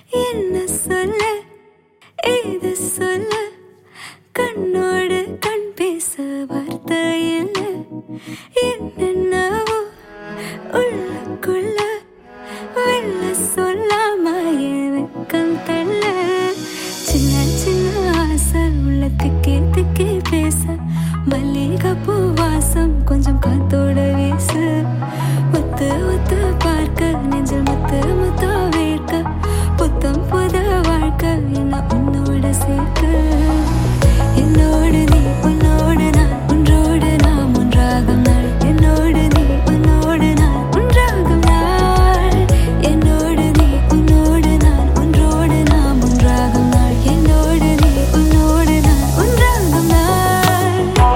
என்ன சொல்ல ஏது சொல்ல கண்ணோடு கண் பேச வார்த்தை இல்லை என்னென்னவோ உள்ளுக்குள்ள வெளில சொல்லாம என் வெக்கம் தள்ள சின்ன சின்ன ஆசை உள்ள திக்கி திக்கி பேச மல்லிகை பூ வாசம் கொஞ்சம் காத்தோட வீசு ஒத்து ஒத்து பார்க்க நெஞ்சில் முத்து முத்தா வேர்க்க புத்தம் புத வாழ்க்கை என்ன உன்னோட சேர்க்க என்னோடு நீ உன்னோடு நான் ஒன்றோடு நாம் ஒன்றாகும் நாள் என்னோடு நீ உன்னோடு நான் ஒன்றாகும் நாள் என்னோடு நீ உன்னோடு நான் ஒன்றோடு நாம் ஒன்றாகும் நாள் என்னோடு நீ உன்னோடு நான் ஒன்றாகும் நாள்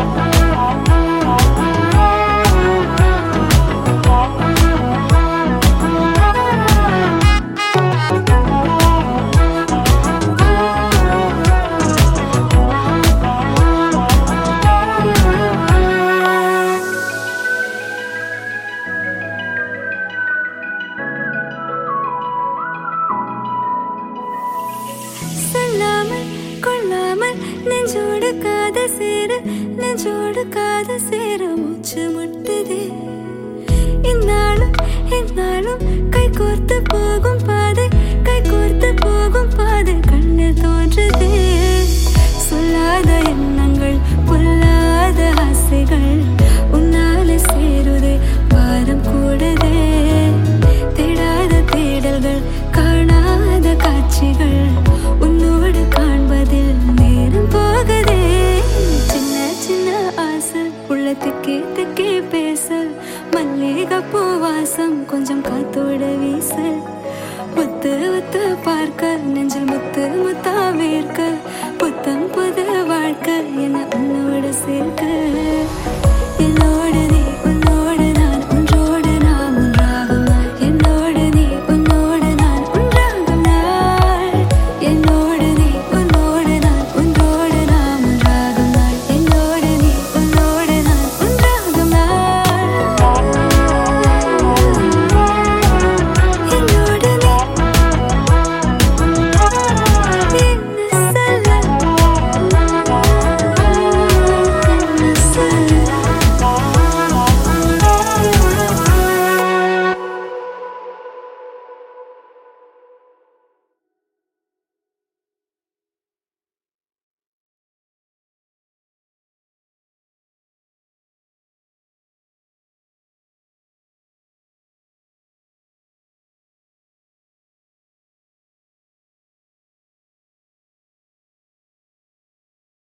சொல்லாமல் கொள்ளாமல் நெஞ்சோடு காதல் சேர நெஞ்சோடு காதல் சேர மூச்சு முட்டுதே இந்நாளும் இந்நாளும் கை கோர்த்து போகும் பாதை கை கோர்த்து போகும் பாதை கண்ணில் தோன்றுதே சொல்லாத எண்ணங்கள் பொல்லாத ஆசைகள் உன்னாலே சேருதே பாரம் கூடுதே தேடாத தேடல்கள் காணாத காட்சிகள் உன்னோடு காண்பதில் நேரம் போகுதே சின்ன சின்ன ஆசை உள்ள திக்கி திக்கி பேச மல்லிகை பூ வாசம் கொஞ்சம் காத்தோட வீச முத்து முத்து பார்க்க நெஞ்சில் முத்து முத்தா